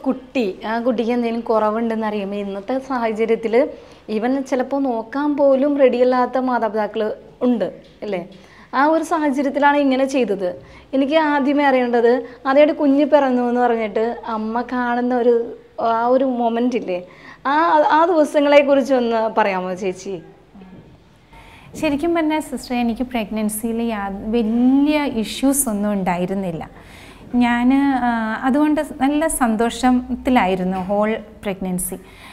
കുട്ടി ആ കുട്ടിക്ക് എന്തെങ്കിലും കുറവുണ്ടെന്ന് അറിയുമ്പോൾ ഇന്നത്തെ സാഹചര്യത്തിൽ ഇവൻ ചിലപ്പോൾ നോക്കാൻ പോലും റെഡിയല്ലാത്ത മാതാപിതാക്കൾ ഉണ്ട് അല്ലേ ആ ഒരു സാഹചര്യത്തിലാണ് ഇങ്ങനെ ചെയ്തത് എനിക്ക് ആദ്യമേ അറിയേണ്ടത് ആദ്യമായിട്ട് കുഞ്ഞ് പിറന്നു എന്ന് പറഞ്ഞിട്ട് അമ്മ കാണുന്ന ഒരു ആ ഒരു മൊമെൻ്റ് ഇല്ലേ ആ ആ ദിവസങ്ങളെക്കുറിച്ച് ഒന്ന് പറയാമോ ചേച്ചി ശരിക്കും പറഞ്ഞാൽ സിസ്റ്റർ എനിക്ക് പ്രഗ്നൻസിയിൽ യാ വലിയ ഇഷ്യൂസ് ഒന്നും ഉണ്ടായിരുന്നില്ല ഞാൻ അതുകൊണ്ട് നല്ല സന്തോഷത്തിലായിരുന്നു ഹോൾ പ്രഗ്നൻസി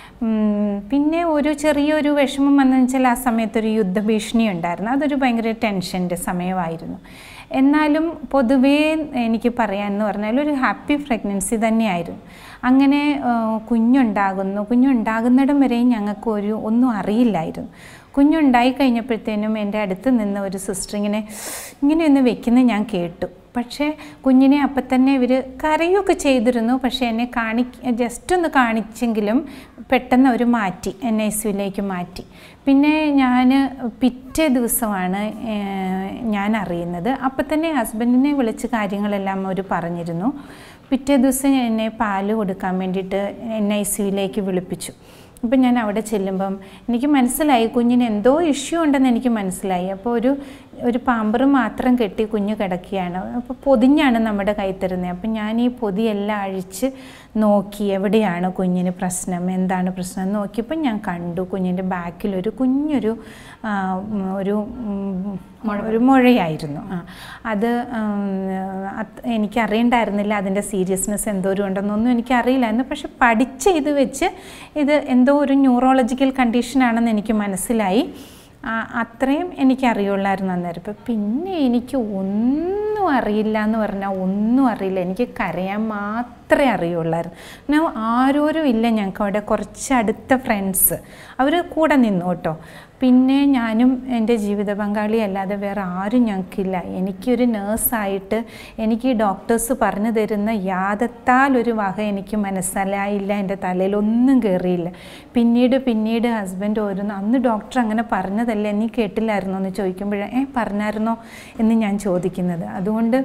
പിന്നെ ഒരു ചെറിയൊരു വിഷമം വന്നെന്ന് വെച്ചാൽ ആ സമയത്തൊരു യുദ്ധഭീഷണി ഉണ്ടായിരുന്നു അതൊരു ഭയങ്കര ടെൻഷൻ്റെ സമയമായിരുന്നു എന്നാലും പൊതുവേ എനിക്ക് പറയാമെന്ന് പറഞ്ഞാൽ ഒരു ഹാപ്പി പ്രഗ്നൻസി തന്നെയായിരുന്നു അങ്ങനെ ആ, കുഞ്ഞുണ്ടാകുന്നു കുഞ്ഞുണ്ടാകുന്നിടം വരെയും ഞങ്ങൾക്ക് ഒരു ഒന്നും അറിയില്ലായിരുന്നു കുഞ്ഞുണ്ടായി കഴിഞ്ഞപ്പോഴത്തേനും എൻ്റെ അടുത്ത് നിന്ന് ഒരു സിസ്റ്റർ ഇങ്ങനെ ഇങ്ങനെ ഒന്ന് വെക്കുന്നത് ഞാൻ കേട്ടു പക്ഷേ കുഞ്ഞിനെ അപ്പം തന്നെ ഇവർ കരയൊക്കെ ചെയ്തിരുന്നു പക്ഷേ എന്നെ കാണി ജസ്റ്റ് ഒന്ന് കാണിച്ചെങ്കിലും പെട്ടെന്ന് അവർ മാറ്റി എൻ ഐ സിയിലേക്ക് മാറ്റി പിന്നെ ഞാൻ പിറ്റേ ദിവസമാണ് ഏഹ്, ഞാൻ അറിയുന്നത് അപ്പം തന്നെ ഹസ്ബൻഡിനെ വിളിച്ച് കാര്യങ്ങളെല്ലാം അവർ പറഞ്ഞിരുന്നു പിറ്റേ ദിവസം എന്നെ പാല് കൊടുക്കാൻ വേണ്ടിയിട്ട് എൻ ഐ സിയിലേക്ക് വിളിപ്പിച്ചു അപ്പം ഞാൻ അവിടെ ചെല്ലുമ്പം എനിക്ക് മനസ്സിലായി കുഞ്ഞിന് എന്തോ ഇഷ്യൂ ഉണ്ടെന്ന് എനിക്ക് മനസ്സിലായി അപ്പോൾ ഒരു ഒരു പാമ്പർ മാത്രം കെട്ടി കുഞ്ഞ് കിടക്കുകയാണ് അപ്പോൾ പൊതിഞ്ഞാണ് നമ്മുടെ കൈ തരുന്നത് അപ്പം ഞാൻ ഈ പൊതിയെല്ലാം അഴിച്ച് നോക്കി എവിടെയാണ് കുഞ്ഞിന് പ്രശ്നം എന്താണ് പ്രശ്നം എന്ന് നോക്കിയപ്പോൾ ഞാൻ കണ്ടു കുഞ്ഞിൻ്റെ ബാക്കിൽ ഒരു കുഞ്ഞൊരു ആ, ഉം, ഒരു ഉം, ഒരു മുഴയായിരുന്നു ആ അത് ഉം, അത് എനിക്കറിയണ്ടായിരുന്നില്ല അതിൻ്റെ സീരിയസ്നെസ് എന്തോരം ഉണ്ടെന്നൊന്നും എനിക്കറിയില്ലായിരുന്നു പക്ഷെ പഠിച്ച ഇത് വെച്ച് ഇത് എന്തോ ഒരു ന്യൂറോളജിക്കൽ കണ്ടീഷനാണെന്ന് എനിക്ക് മനസ്സിലായി ആ, അത്രയും എനിക്കറിയുള്ളായിരുന്നു അന്നേരം ഇപ്പം പിന്നെ എനിക്ക് ഒന്നും അറിയില്ല എന്ന് പറഞ്ഞാൽ ഒന്നും അറിയില്ല എനിക്ക് കരയാൻ മാത്രമേ അറിയുള്ളായിരുന്നു പിന്നെ ആരോരും ഇല്ല ഞങ്ങൾക്ക് അവിടെ കുറച്ച് അടുത്ത ഫ്രണ്ട്സ് അവർ കൂടെ നിന്നു കേട്ടോ പിന്നെ ഞാനും എൻ്റെ ജീവിത പങ്കാളി അല്ലാതെ വേറെ ആരും ഞങ്ങൾക്കില്ല എനിക്കൊരു നേഴ്സായിട്ട് എനിക്ക് ഈ ഡോക്ടേഴ്സ് പറഞ്ഞു തരുന്ന യാദത്താൽ ഒരു വക എനിക്ക് മനസ്സിലായില്ല എൻ്റെ തലയിലൊന്നും കയറിയില്ല പിന്നീട് പിന്നീട് ഹസ്ബൻഡ് ഓരോന്ന് അന്ന് ഡോക്ടർ അങ്ങനെ പറഞ്ഞതല്ലേ നീ കേട്ടില്ലായിരുന്നോ എന്ന് ചോദിക്കുമ്പോഴേ ഏ പറഞ്ഞായിരുന്നോ എന്ന് ഞാൻ ചോദിക്കുന്നത് അതുകൊണ്ട്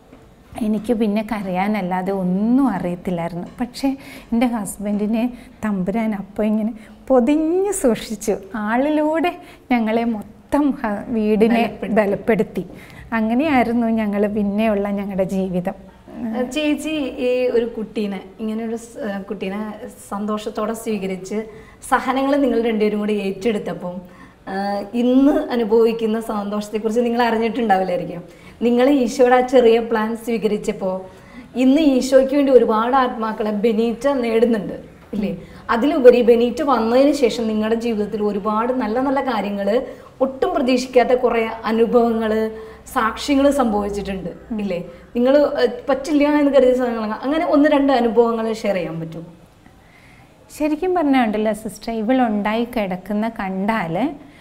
എനിക്ക് പിന്നെ കരയാനല്ലാതെ ഒന്നും അറിയത്തില്ലായിരുന്നു പക്ഷേ എൻ്റെ ഹസ്ബൻഡിനെ തമ്പുരാൻ അപ്പോൾ ഇങ്ങനെ പൊതിഞ്ഞ് സൂക്ഷിച്ചു ആളിലൂടെ ഞങ്ങളെ മൊത്തം ഹ- വീടിനെ ബലപ്പെടുത്തി അങ്ങനെയായിരുന്നു ഞങ്ങൾ പിന്നെയുള്ള ഞങ്ങളുടെ ജീവിതം ചേച്ചി ഈ ഒരു കുട്ടീനെ ഇങ്ങനെ ഒരു സ്- ഏഹ് കുട്ടീനെ സന്തോഷത്തോടെ സ്വീകരിച്ച് സഹനങ്ങൾ നിങ്ങൾ രണ്ടുപേരും കൂടി ഏറ്റെടുത്തപ്പം ആഹ് ഇന്ന് അനുഭവിക്കുന്ന സന്തോഷത്തെക്കുറിച്ച് നിങ്ങൾ അറിഞ്ഞിട്ടുണ്ടാവില്ലായിരിക്കും നിങ്ങൾ ഈശോയുടെ ആ ചെറിയ പ്ലാൻ സ്വീകരിച്ചപ്പോൾ ഇന്ന് ഈശോയ്ക്ക് വേണ്ടി ഒരുപാട് ആത്മാക്കളെ ബെനീറ്റ നേടുന്നുണ്ട് ഇല്ലേ അതിലുപരി ബെനീറ്റ് വന്നതിന് ശേഷം നിങ്ങളുടെ ജീവിതത്തിൽ ഒരുപാട് നല്ല നല്ല കാര്യങ്ങൾ ഒട്ടും പ്രതീക്ഷിക്കാത്ത കുറേ അനുഭവങ്ങൾ സാക്ഷ്യങ്ങൾ സംഭവിച്ചിട്ടുണ്ട് ഇല്ലേ നിങ്ങൾ പറ്റില്ല എന്ന് കരുതിയ സാധനങ്ങൾ അങ്ങനെ ഒന്ന് രണ്ട് അനുഭവങ്ങൾ ഷെയർ ചെയ്യാൻ പറ്റും ശരിക്കും പറഞ്ഞാൽ ഉണ്ടല്ലോ സിസ്റ്റർ ഇവളുണ്ടായി കിടക്കുന്ന കണ്ടാൽ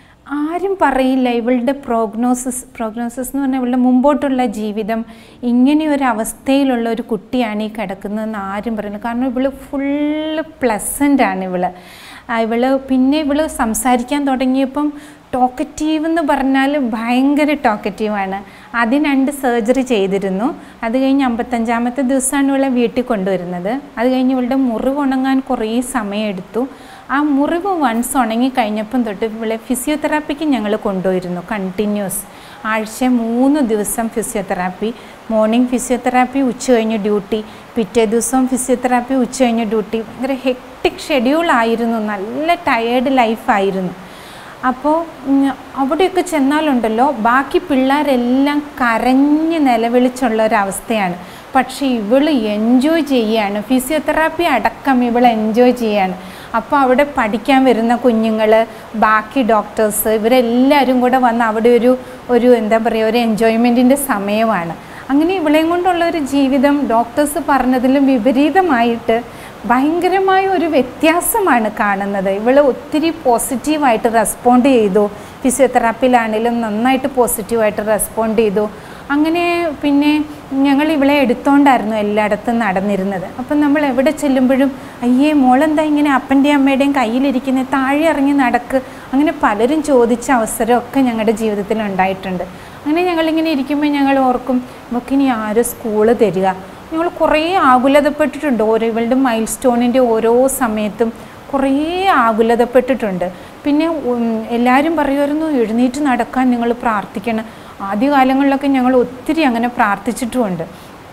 ആരും പറയില്ല ഇവളുടെ പ്രോഗ്നോസിസ് പ്രോഗ്നോസിസ് എന്ന് പറഞ്ഞാൽ ഇവളുടെ മുമ്പോട്ടുള്ള ജീവിതം ഇങ്ങനെ ഒരു അവസ്ഥയിലുള്ള ഒരു കുട്ടിയാണ് ഈ കിടക്കുന്നതെന്ന് ആരും പറയില്ല കാരണം ഇവള് ഫുള്ള് പ്ലസൻ്റ് ആണ് ഇവള് ആ, ഇവള് പിന്നെ ഇവള് സംസാരിക്കാൻ തുടങ്ങിയപ്പം ടോക്കറ്റീവ് എന്ന് പറഞ്ഞാൽ ഭയങ്കര ടോക്കറ്റീവാണ് അതിന് രണ്ട് സർജറി ചെയ്തിരുന്നു അത് കഴിഞ്ഞ് അമ്പത്തഞ്ചാമത്തെ ദിവസമാണ് ഇവളെ വീട്ടിൽ കൊണ്ടുവരുന്നത് അത് കഴിഞ്ഞ് ഇവളുടെ മുറിവ് ഉണങ്ങാൻ കുറേ സമയമെടുത്തു ആ മുറിവ് വൺസ് ഉണങ്ങി കഴിഞ്ഞപ്പം തൊട്ട് ഇവളെ ഫിസിയോതെറാപ്പിക്ക് ഞങ്ങൾ കൊണ്ടുപോയിരുന്നു കണ്ടിന്യൂസ് ആഴ്ച മൂന്ന് ദിവസം ഫിസിയോതെറാപ്പി മോർണിംഗ് ഫിസിയോതെറാപ്പി ഉച്ച കഴിഞ്ഞ് ഡ്യൂട്ടി പിറ്റേ ദിവസം ഫിസിയോതെറാപ്പി ഉച്ച കഴിഞ്ഞ് ഡ്യൂട്ടി ഭയങ്കര ഹെക്ടിക് ഷെഡ്യൂളായിരുന്നു നല്ല ടയേർഡ് ലൈഫായിരുന്നു അപ്പോൾ ഉം, അവിടെയൊക്കെ ചെന്നാലുണ്ടല്ലോ ബാക്കി പിള്ളേരെല്ലാം കരഞ്ഞ് നിലവിളിച്ചുള്ള ഒരവസ്ഥയാണ് പക്ഷേ ഇവൾ എൻജോയ് ചെയ്യാണ് ഫിസിയോതെറാപ്പി അടക്കം ഇവൾ എൻജോയ് ചെയ്യാണ് അപ്പോൾ അവിടെ പഠിക്കാൻ വരുന്ന കുഞ്ഞുങ്ങൾ ബാക്കി ഡോക്ടേഴ്സ് ഇവരെല്ലാവരും കൂടെ വന്ന് അവിടെ ഒരു ഒരു എന്താ പറയുക ഒരു എൻജോയ്മെൻറ്റിൻ്റെ സമയമാണ് അങ്ങനെ ഇവളെയും കൊണ്ടുള്ള ഒരു ജീവിതം ഡോക്ടേഴ്സ് പറഞ്ഞതിലും വിപരീതമായിട്ട് ഭയങ്കരമായ ഒരു വ്യത്യാസമാണ് കാണുന്നത് ഇവൾ ഒത്തിരി പോസിറ്റീവായിട്ട് റെസ്പോണ്ട് ചെയ്തു ഫിസിയോതെറാപ്പിയിലാണെങ്കിലും നന്നായിട്ട് പോസിറ്റീവായിട്ട് റെസ്പോണ്ട് ചെയ്തു അങ്ങനെ പിന്നെ ഞങ്ങൾ ഇവളെ എടുത്തോണ്ടായിരുന്നു എല്ലായിടത്തും നടന്നിരുന്നത് അപ്പം നമ്മൾ എവിടെ ചെല്ലുമ്പോഴും അയ്യേ മോളെന്താ ഇങ്ങനെ അപ്പൻ്റെയും അമ്മയുടെയും കയ്യിലിരിക്കുന്നത് താഴെ ഇറങ്ങി നടക്ക് അങ്ങനെ പലരും ചോദിച്ച അവസരമൊക്കെ ഞങ്ങളുടെ ജീവിതത്തിൽ ഉണ്ടായിട്ടുണ്ട് അങ്ങനെ ഞങ്ങളിങ്ങനെ ഇരിക്കുമ്പോൾ ഞങ്ങൾ ഓർക്കും നമുക്കിനി ആരും സ്കൂള് തരിക ഞങ്ങൾ കുറേ ആകുലതപ്പെട്ടിട്ടുണ്ട് ഓരോ ഇവളുടെ മൈൽ സ്റ്റോണിൻ്റെ ഓരോ സമയത്തും കുറേ ആകുലതപ്പെട്ടിട്ടുണ്ട് പിന്നെ ഉം, എല്ലാവരും പറയുമായിരുന്നു എഴുന്നേറ്റ് നടക്കാൻ നിങ്ങൾ പ്രാർത്ഥിക്കണം ആദ്യകാലങ്ങളിലൊക്കെ ഞങ്ങൾ ഒത്തിരി അങ്ങനെ പ്രാർത്ഥിച്ചിട്ടുമുണ്ട്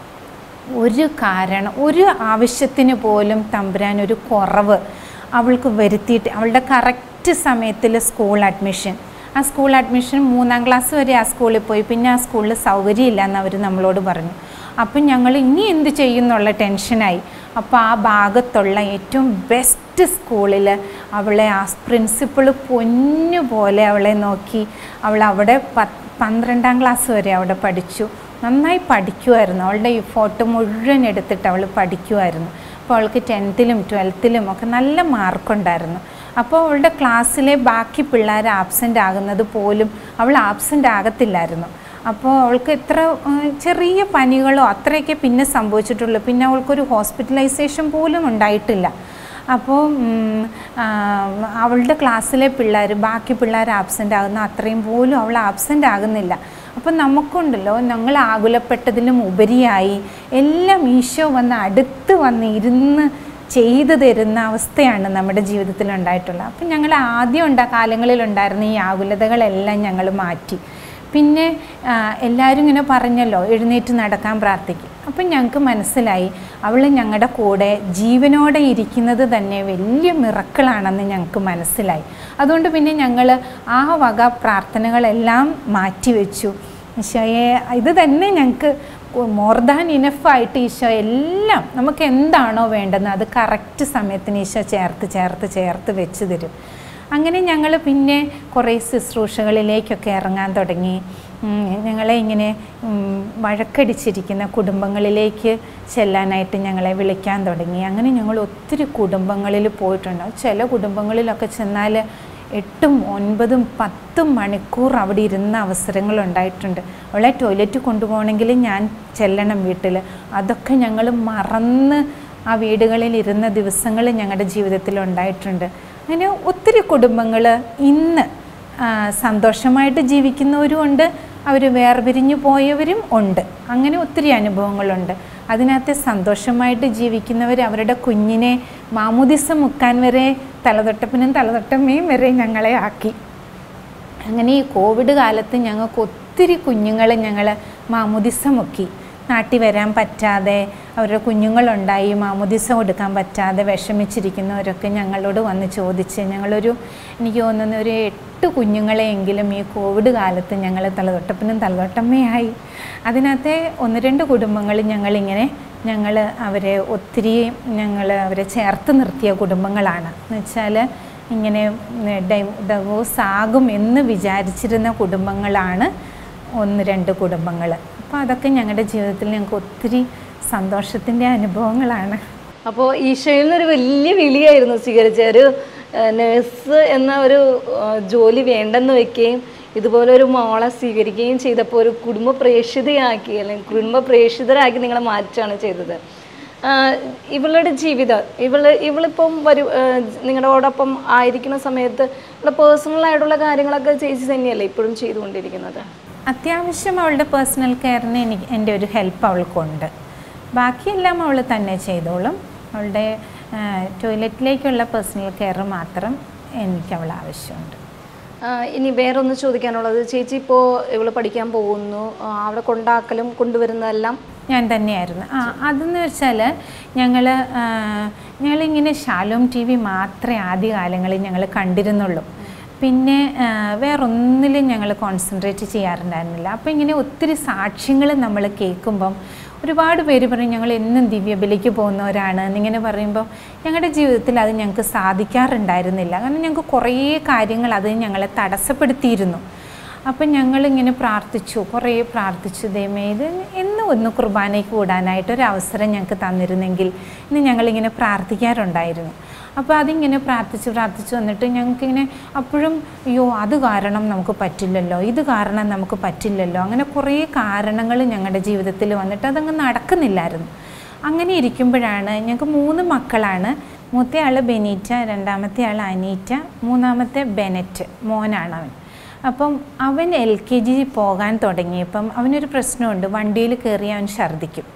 ഒരു കാരണം ഒരു ആവശ്യത്തിന് പോലും തമ്പുരാൻ ഒരു കുറവ് അവൾക്ക് വരുത്തിയിട്ട് അവളുടെ കറക്റ്റ് സമയത്തിൽ സ്കൂൾ അഡ്മിഷൻ ആ സ്കൂൾ അഡ്മിഷൻ മൂന്നാം ക്ലാസ് വരെ ആ സ്കൂളിൽ പോയി പിന്നെ ആ സ്കൂളിൽ സൗകര്യമില്ല എന്ന് അവർ നമ്മളോട് പറഞ്ഞു അപ്പം ഞങ്ങൾ ഇനി എന്ത് ചെയ്യുന്നുള്ള ടെൻഷനായി അപ്പോൾ ആ ഭാഗത്തുള്ള ഏറ്റവും ബെസ്റ്റ് സ്കൂളിൽ അവളെ ആ പ്രിൻസിപ്പിൾ പൊന്നു പോലെ അവളെ നോക്കി അവൾ അവിടെ പത്ത് പന്ത്രണ്ടാം ക്ലാസ് വരെ അവിടെ പഠിച്ചു നന്നായി പഠിക്കുമായിരുന്നു അവളുടെ ഈ ഫോട്ടോ മുഴുവൻ എടുത്തിട്ട് അവൾ പഠിക്കുമായിരുന്നു അപ്പോൾ അവൾക്ക് ടെൻത്തിലും ട്വൽത്തിലും ഒക്കെ നല്ല മാർക്കുണ്ടായിരുന്നു അപ്പോൾ അവളുടെ ക്ലാസ്സിലെ ബാക്കി പിള്ളേർ ആബ്സെൻ്റ് ആകുന്നത് പോലും അവൾ ആബ്സെൻ്റ് ആകത്തില്ലായിരുന്നു അപ്പോൾ അവൾക്ക് എത്ര ആ, ചെറിയ പനികളോ അത്രയൊക്കെ പിന്നെ സംഭവിച്ചിട്ടുള്ളൂ പിന്നെ അവൾക്കൊരു ഹോസ്പിറ്റലൈസേഷൻ പോലും ഉണ്ടായിട്ടില്ല അപ്പോൾ ഉം, ആ, അവളുടെ ക്ലാസ്സിലെ പിള്ളേർ ബാക്കി പിള്ളേർ ആബ്സെൻ്റ് ആകുന്ന അത്രയും പോലും അവൾ ആബ്സെൻ്റ് ആകുന്നില്ല അപ്പം നമുക്കുണ്ടല്ലോ ഞങ്ങൾ ആകുലപ്പെട്ടതിലും ഉപരിയായി എല്ലാം ഈശോ വന്ന് അടുത്ത് വന്ന് ഇരുന്ന് ചെയ്തു തരുന്ന അവസ്ഥയാണ് നമ്മുടെ ജീവിതത്തിൽ ഉണ്ടായിട്ടുള്ളത് അപ്പം ഞങ്ങൾ ആദ്യം ഉണ്ടാ കാലങ്ങളിലുണ്ടായിരുന്ന ഈ ആകുലതകളെല്ലാം ഞങ്ങൾ മാറ്റി പിന്നെ ആ, എല്ലാവരും ഇങ്ങനെ പറഞ്ഞല്ലോ എഴുന്നേറ്റ് നടക്കാൻ പ്രാർത്ഥിക്കും അപ്പം ഞങ്ങൾക്ക് മനസ്സിലായി അവൾ ഞങ്ങളുടെ കൂടെ ജീവനോടെ ഇരിക്കുന്നത് തന്നെ വലിയ മിറക്കളാണെന്ന് ഞങ്ങൾക്ക് മനസ്സിലായി അതുകൊണ്ട് പിന്നെ ഞങ്ങൾ ആ വക പ്രാർത്ഥനകളെല്ലാം മാറ്റിവെച്ചു ഈശോയെ ഇത് തന്നെ ഞങ്ങൾക്ക് മോർ ദാൻ ഇനഫായിട്ട് ഈശോ എല്ലാം നമുക്ക് എന്താണോ വേണ്ടതെന്ന് അത് കറക്റ്റ് സമയത്തിന് ഈശോ ചേർത്ത് ചേർത്ത് ചേർത്ത് വെച്ച് തരും അങ്ങനെ ഞങ്ങൾ പിന്നെ കുറേ ശുശ്രൂഷകളിലേക്കൊക്കെ ഇറങ്ങാൻ തുടങ്ങി ഉം, ഞങ്ങളെ ഇങ്ങനെ ഉം, വഴക്കടിച്ചിരിക്കുന്ന കുടുംബങ്ങളിലേക്ക് ചെല്ലാനായിട്ട് ഞങ്ങളെ വിളിക്കാൻ തുടങ്ങി അങ്ങനെ ഞങ്ങൾ ഒത്തിരി കുടുംബങ്ങളിൽ പോയിട്ടുണ്ട് ചില കുടുംബങ്ങളിലൊക്കെ ചെന്നാൽ എട്ടും ഒൻപതും പത്തും മണിക്കൂർ അവിടെ ഇരുന്ന അവസരങ്ങളുണ്ടായിട്ടുണ്ട് അവളെ ടോയ്ലറ്റ് കൊണ്ടുപോകണമെങ്കിൽ ഞാൻ ചെല്ലണം വീട്ടിൽ അതൊക്കെ ഞങ്ങൾ മറന്ന് ആ വീടുകളിൽ ഇരുന്ന ദിവസങ്ങൾ ഞങ്ങളുടെ ജീവിതത്തിൽ ഉണ്ടായിട്ടുണ്ട് അങ്ങനെ ഒത്തിരി കുടുംബങ്ങൾ ഇന്ന് ആ, സന്തോഷമായിട്ട് ജീവിക്കുന്നവരും ഉണ്ട് അവർ വേർപിരിഞ്ഞു പോയവരും ഉണ്ട് അങ്ങനെ ഒത്തിരി അനുഭവങ്ങളുണ്ട് അതിനകത്ത് സന്തോഷമായിട്ട് ജീവിക്കുന്നവർ അവരുടെ കുഞ്ഞിനെ മാമുദിസ മുക്കാൻ വരെ തലതൊട്ടപ്പനും തലതൊട്ടമ്മയും വരെ ഞങ്ങളെ ആക്കി അങ്ങനെ ഈ കോവിഡ് കാലത്ത് ഞങ്ങൾക്ക് ഒത്തിരി കുഞ്ഞുങ്ങൾ ഞങ്ങൾ മാമുദിസ മുക്കി നാട്ടിൽ വരാൻ പറ്റാതെ അവരുടെ കുഞ്ഞുങ്ങളുണ്ടായി മാമുദിസ കൊടുക്കാൻ പറ്റാതെ വിഷമിച്ചിരിക്കുന്നവരൊക്കെ ഞങ്ങളോട് വന്ന് ചോദിച്ച് ഞങ്ങളൊരു എനിക്ക് തോന്നുന്ന ഒരു എട്ട് കുഞ്ഞുങ്ങളെയെങ്കിലും ഈ കോവിഡ് കാലത്ത് ഞങ്ങൾ തലതൊട്ടപ്പനും തലതൊട്ടമ്മയായി അതിനകത്തെ ഒന്ന് രണ്ട് കുടുംബങ്ങൾ ഞങ്ങളിങ്ങനെ ഞങ്ങൾ അവരെ ഒത്തിരി ഞങ്ങൾ അവരെ ചേർത്ത് നിർത്തിയ കുടുംബങ്ങളാണ് എന്ന് വെച്ചാൽ ഇങ്ങനെ ഡൈവോഴ്സ് ആകും എന്ന് വിചാരിച്ചിരുന്ന കുടുംബങ്ങളാണ് ഒന്ന് രണ്ട് കുടുംബങ്ങൾ അപ്പോൾ അതൊക്കെ ഞങ്ങളുടെ ജീവിതത്തിൽ ഞങ്ങൾക്ക് ഒത്തിരി സന്തോഷത്തിൻ്റെ അനുഭവങ്ങളാണ് അപ്പോൾ ഈശോയിൽ നിന്നൊരു വലിയ വിളിയായിരുന്നു സ്വീകരിച്ച ഒരു നേഴ്സ് എന്ന ഒരു ആ, ജോലി വേണ്ടെന്ന് വെക്കുകയും ഇതുപോലെ ഒരു മോളെ സ്വീകരിക്കുകയും ചെയ്തപ്പോൾ ഒരു കുടുംബ പ്രേക്ഷിതയാക്കി അല്ലെങ്കിൽ കുടുംബ പ്രേക്ഷിതരാക്കി നിങ്ങളെ മാറ്റുകയാണ് ചെയ്തത് ആ, ഇവളുടെ ജീവിതം ഇവള് ഇവളിപ്പം വരും നിങ്ങളോടൊപ്പം ആയിരിക്കുന്ന സമയത്ത് ഇവളുടെ പേഴ്സണൽ ആയിട്ടുള്ള കാര്യങ്ങളൊക്കെ ചേച്ചി തന്നെയല്ലേ ഇപ്പോഴും ചെയ്തുകൊണ്ടിരിക്കുന്നത് അത്യാവശ്യം അവളുടെ പേഴ്സണൽ കെയറിന് എനിക്ക് എൻ്റെ ഒരു ഹെൽപ്പ് അവൾക്കുണ്ട് ബാക്കിയെല്ലാം അവൾ തന്നെ ചെയ്തോളും അവളുടെ ആ, ടോയ്ലറ്റിലേക്കുള്ള പേഴ്സണൽ കെയർ മാത്രം എനിക്ക് അവൾ ആവശ്യമുണ്ട് ആ, ഇനി വേറൊന്ന് ചോദിക്കാനുള്ളത് ചേച്ചി ഇപ്പോൾ ഇവള് പഠിക്കാൻ പോകുന്നു ആ, അവിടെ കൊണ്ടാക്കലും കൊണ്ടുവരുന്നതെല്ലാം ഞാൻ തന്നെയായിരുന്നു ആ അതെന്ന് വെച്ചാൽ ഞങ്ങൾ ഞങ്ങളിങ്ങനെ ശാലോം ടി വി മാത്രമേ ആദ്യകാലങ്ങളിൽ ഞങ്ങൾ കണ്ടിരുന്നുള്ളൂ പിന്നെ ആ, വേറൊന്നിലും ഞങ്ങൾ കോൺസെൻട്രേറ്റ് ചെയ്യാറുണ്ടായിരുന്നില്ല അപ്പോൾ ഇങ്ങനെ ഒത്തിരി സാക്ഷ്യങ്ങൾ നമ്മൾ കേൾക്കുമ്പം ഒരുപാട് പേര് പറയും ഞങ്ങൾ എന്നും ദിവ്യബലിക്ക് പോകുന്നവരാണ് എന്നിങ്ങനെ പറയുമ്പോൾ ഞങ്ങളുടെ ജീവിതത്തിൽ അത് ഞങ്ങൾക്ക് സാധിക്കാറുണ്ടായിരുന്നില്ല കാരണം ഞങ്ങൾക്ക് കുറേ കാര്യങ്ങൾ അത് ഞങ്ങളെ തടസ്സപ്പെടുത്തിയിരുന്നു അപ്പം ഞങ്ങളിങ്ങനെ പ്രാർത്ഥിച്ചു കുറേ പ്രാർത്ഥിച്ചു ദൈവമേ ഇത് എന്നും ഒന്ന് കുർബാനയ്ക്ക് കൂടാനായിട്ട് ഒരു അവസരം ഞങ്ങൾക്ക് തന്നിരുന്നെങ്കിൽ ഇന്ന് ഞങ്ങളിങ്ങനെ പ്രാർത്ഥിക്കാറുണ്ടായിരുന്നു അപ്പോൾ അതിങ്ങനെ പ്രാർത്ഥിച്ച് പ്രാർത്ഥിച്ച് വന്നിട്ട് ഞങ്ങൾക്കിങ്ങനെ അപ്പോഴും അയ്യോ അത് കാരണം നമുക്ക് പറ്റില്ലല്ലോ ഇത് കാരണം നമുക്ക് പറ്റില്ലല്ലോ അങ്ങനെ കുറേ കാരണങ്ങൾ ഞങ്ങളുടെ ജീവിതത്തിൽ വന്നിട്ട് അതങ്ങ് നടക്കുന്നില്ലായിരുന്നു അങ്ങനെ ഇരിക്കുമ്പോഴാണ് ഞങ്ങൾക്ക് മൂന്ന് മക്കളാണ് മൂത്ത ആൾ ബെനീറ്റ രണ്ടാമത്തെ ആൾ അനീറ്റ മൂന്നാമത്തെ ബെനറ്റ് മോനാണ് അവൻ അപ്പം അവൻ എൽ കെ ജി പോകാൻ തുടങ്ങിയപ്പം അവനൊരു പ്രശ്നമുണ്ട് വണ്ടിയിൽ കയറി അവൻ ഛർദ്ദിക്കും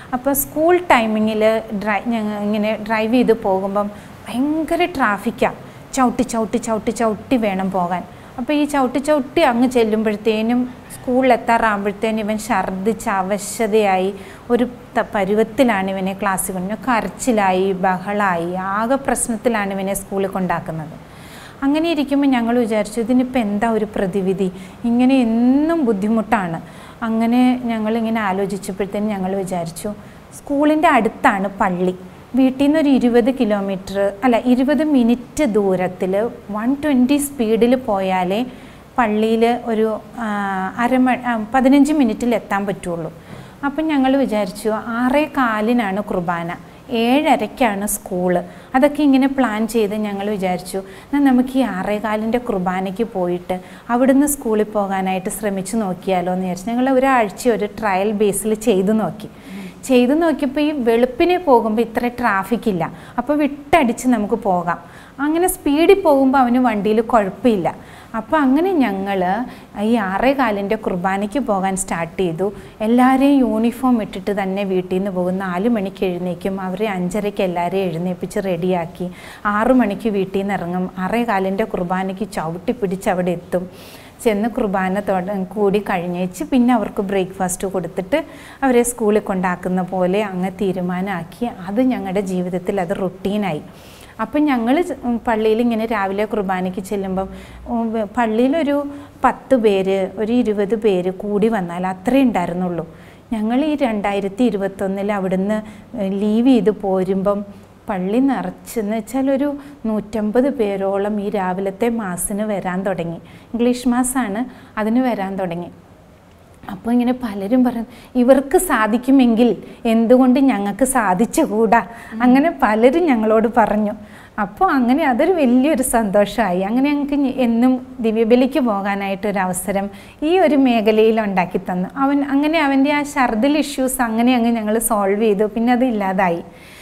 അപ്പോൾ സ്കൂൾ ടൈമിങ്ങിൽ ഡ്രൈ ഞങ്ങൾ ഇങ്ങനെ ഡ്രൈവ് ചെയ്ത് പോകുമ്പം ഭയങ്കര ട്രാഫിക്കാണ് ചവിട്ടി ചവിട്ടി ചവിട്ടി ചവിട്ടി വേണം പോകാൻ അപ്പോൾ ഈ ചവിട്ടി ചവിട്ടി അങ്ങ് ചെല്ലുമ്പോഴത്തേനും സ്കൂളിൽ എത്താറാകുമ്പോഴത്തേനും ഇവൻ ഛർദ്ദിച്ച് അവശതയായി ഒരു ത- പരുവത്തിലാണ് ഇവനെ ക്ലാസ്സിൽ കൊണ്ട് കരച്ചിലായി ബഹളായി ആകെ പ്രശ്നത്തിലാണ് ഇവനെ സ്കൂളിൽ കൊണ്ടാക്കുന്നത് അങ്ങനെ ഇരിക്കുമ്പോൾ ഞങ്ങൾ വിചാരിച്ചു ഇതിനിപ്പോൾ എന്താ ഒരു പ്രതിവിധി ഇങ്ങനെ എന്നും ബുദ്ധിമുട്ടാണ് അങ്ങനെ ഞങ്ങളിങ്ങനെ ആലോചിച്ചപ്പോഴത്തേനും ഞങ്ങൾ വിചാരിച്ചു സ്കൂളിൻ്റെ അടുത്താണ് പള്ളി വീട്ടിൽ നിന്ന് ഒരു ഇരുപത് കിലോമീറ്റർ അല്ല ഇരുപത് മിനിറ്റ് ദൂരത്തിൽ വൺ ട്വൻറ്റി സ്പീഡിൽ പോയാലേ പള്ളിയിൽ ഒരു ആ, അരമ ആ, പതിനഞ്ച് മിനിറ്റിൽ എത്താൻ പറ്റുള്ളൂ അപ്പം ഞങ്ങൾ വിചാരിച്ചു ആറേ കാലിനാണ് കുർബാന ഏഴരയ്ക്കാണ് സ്കൂള് അതൊക്കെ ഇങ്ങനെ പ്ലാൻ ചെയ്ത് ഞങ്ങൾ വിചാരിച്ചു എന്നാൽ നമുക്ക് ഈ ആറേകാലിൻ്റെ കുർബാനയ്ക്ക് പോയിട്ട് അവിടുന്ന് സ്കൂളിൽ പോകാനായിട്ട് ശ്രമിച്ചു നോക്കിയാലോ എന്ന് വിചാരിച്ചു ഞങ്ങൾ ഒരാഴ്ച ഒരു ട്രയൽ ബേസിൽ ചെയ്തു നോക്കി ചെയ്തു നോക്കിയപ്പോൾ ഈ വെളുപ്പിനെ പോകുമ്പോൾ ഇത്ര ട്രാഫിക് ഇല്ല അപ്പോൾ വിട്ടടിച്ച് നമുക്ക് പോകാം അങ്ങനെ സ്പീഡിൽ പോകുമ്പോൾ അവന് വണ്ടിയിൽ കുഴപ്പമില്ല അപ്പോൾ അങ്ങനെ ഞങ്ങൾ ഈ ആറേ കാലിൻ്റെ കുർബാനയ്ക്ക് പോകാൻ സ്റ്റാർട്ട് ചെയ്തു എല്ലാവരെയും യൂണിഫോം ഇട്ടിട്ട് തന്നെ വീട്ടിൽ നിന്ന് പോകും നാല് മണിക്ക് എഴുന്നേക്കും അവരെ അഞ്ചരയ്ക്ക് എല്ലാവരെയും എഴുന്നേപ്പിച്ച് റെഡിയാക്കി ആറു മണിക്ക് വീട്ടിൽ നിന്ന് ഇറങ്ങും ആറേ കാലിൻ്റെ കുർബാനയ്ക്ക് ചവിട്ടി പിടിച്ച് അവിടെ എത്തും ചെന്ന് കുർബാന തുട കൂടി കഴിഞ്ഞേച്ച് പിന്നെ അവർക്ക് ബ്രേക്ക്ഫാസ്റ്റ് കൊടുത്തിട്ട് അവരെ സ്കൂളിൽ കൊണ്ടാക്കുന്ന പോലെ അങ്ങ് തീരുമാനമാക്കി അത് ഞങ്ങളുടെ ജീവിതത്തിൽ അത് റുട്ടീനായി അപ്പം ഞങ്ങൾ പള്ളിയിൽ ഇങ്ങനെ രാവിലെ കുർബാനയ്ക്ക് ചെല്ലുമ്പം ഉം, വ- പള്ളിയിലൊരു പത്ത് പേര് ഒരു ഇരുപത് പേര് കൂടി വന്നാൽ അത്രേ ഉണ്ടായിരുന്നുള്ളൂ ഞങ്ങൾ ഈ രണ്ടായിരത്തി ഇരുപത്തൊന്നിൽ അവിടുന്ന് ലീവ് ചെയ്ത് പോരുമ്പം പള്ളി നിറച്ചെന്ന് വെച്ചാൽ ഒരു നൂറ്റമ്പത് പേരോളം ഈ രാവിലത്തെ മാസിന് വരാൻ തുടങ്ങി ഇംഗ്ലീഷ് മാസാണ് അതിന് വരാൻ തുടങ്ങി അപ്പോൾ ഇങ്ങനെ പലരും പറയും ഇവർക്ക് സാധിക്കുമെങ്കിൽ എന്തുകൊണ്ട് ഞങ്ങൾക്ക് സാധിച്ചുകൂടാ അങ്ങനെ പലരും ഞങ്ങളോട് പറഞ്ഞു അപ്പോൾ അങ്ങനെ അതൊരു വലിയൊരു സന്തോഷമായി അങ്ങനെ ഞങ്ങൾക്ക് ഇനി എന്നും ദിവ്യബലിക്ക് പോകാനായിട്ടൊരു അവസരം ഈ ഒരു മേഖലയിൽ ഉണ്ടാക്കി തന്നു അവൻ അങ്ങനെ അവൻ്റെ ആ ഛർദിൽ ഇഷ്യൂസ് അങ്ങനെ അങ്ങ് ഞങ്ങൾ സോൾവ് ചെയ്തു പിന്നെ അത് ഇല്ലാതായി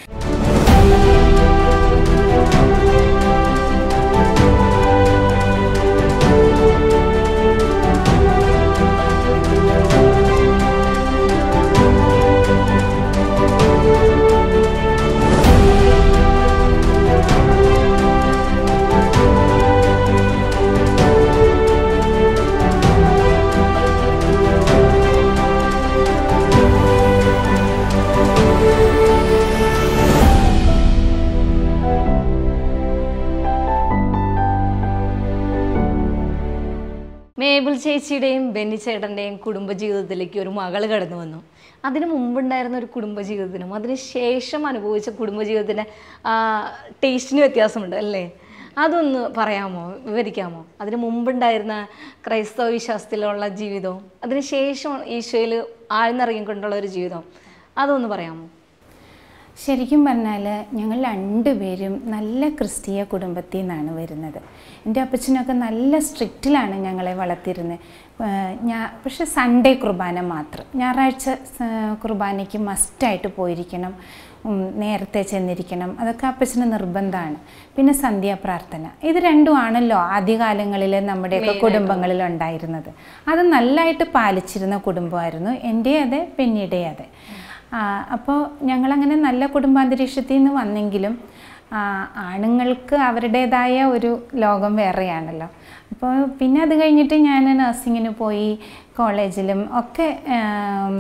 മേബിൾ ചേച്ചിയുടെയും ബെന്നി ചേട്ടൻ്റെയും കുടുംബജീവിതത്തിലേക്ക് ഒരു മകൾ കടന്നു വന്നു അതിന് മുമ്പുണ്ടായിരുന്ന ഒരു കുടുംബജീവിതത്തിനും അതിന് ശേഷം അനുഭവിച്ച കുടുംബജീവിതത്തിൻ്റെ ടേസ്റ്റിന് വ്യത്യാസമുണ്ട് അല്ലേ അതൊന്ന് പറയാമോ വിവരിക്കാമോ അതിന് മുമ്പുണ്ടായിരുന്ന ക്രൈസ്തവ വിശ്വാസത്തിലുള്ള ജീവിതവും അതിന് ശേഷം ഈശോയിൽ ആഴ്ന്നിറങ്ങിക്കൊണ്ടുള്ള ഒരു ജീവിതം അതൊന്ന് പറയാമോ ശരിക്കും പറഞ്ഞാൽ ഞങ്ങൾ രണ്ടുപേരും നല്ല ക്രിസ്തീയ കുടുംബത്തിൽ നിന്നാണ് വരുന്നത് എൻ്റെ അപ്പച്ചനൊക്കെ നല്ല സ്ട്രിക്റ്റിലാണ് ഞങ്ങളെ വളർത്തിയിരുന്നത് ഞാൻ പക്ഷെ സൺഡേ കുർബാന മാത്രം ഞായറാഴ്ച സ- കുർബാനയ്ക്ക് മസ്റ്റായിട്ട് പോയിരിക്കണം ഉം, നേരത്തെ ചെന്നിരിക്കണം അതൊക്കെ അപ്പച്ചന് നിർബന്ധമാണ് പിന്നെ സന്ധ്യാപ്രാർത്ഥന ഇത് രണ്ടും ആണല്ലോ ആദ്യകാലങ്ങളിൽ നമ്മുടെയൊക്കെ കുടുംബങ്ങളിൽ ഉണ്ടായിരുന്നത് അത് നല്ലതായിട്ട് പാലിച്ചിരുന്ന കുടുംബമായിരുന്നു എൻ്റെ അതെ പെണ്ണിയുടെ അതെ ആ, അപ്പോൾ ഞങ്ങളങ്ങനെ നല്ല കുടുംബാന്തരീക്ഷത്തിൽ നിന്ന് വന്നെങ്കിലും ആ, ആണുങ്ങൾക്ക് അവരുടേതായ ഒരു ലോകം വേറെയാണല്ലോ അപ്പോൾ പിന്നെ അത് കഴിഞ്ഞിട്ട് ഞാൻ നഴ്സിങ്ങിന് പോയി കോളേജിലും ഒക്കെ ആം,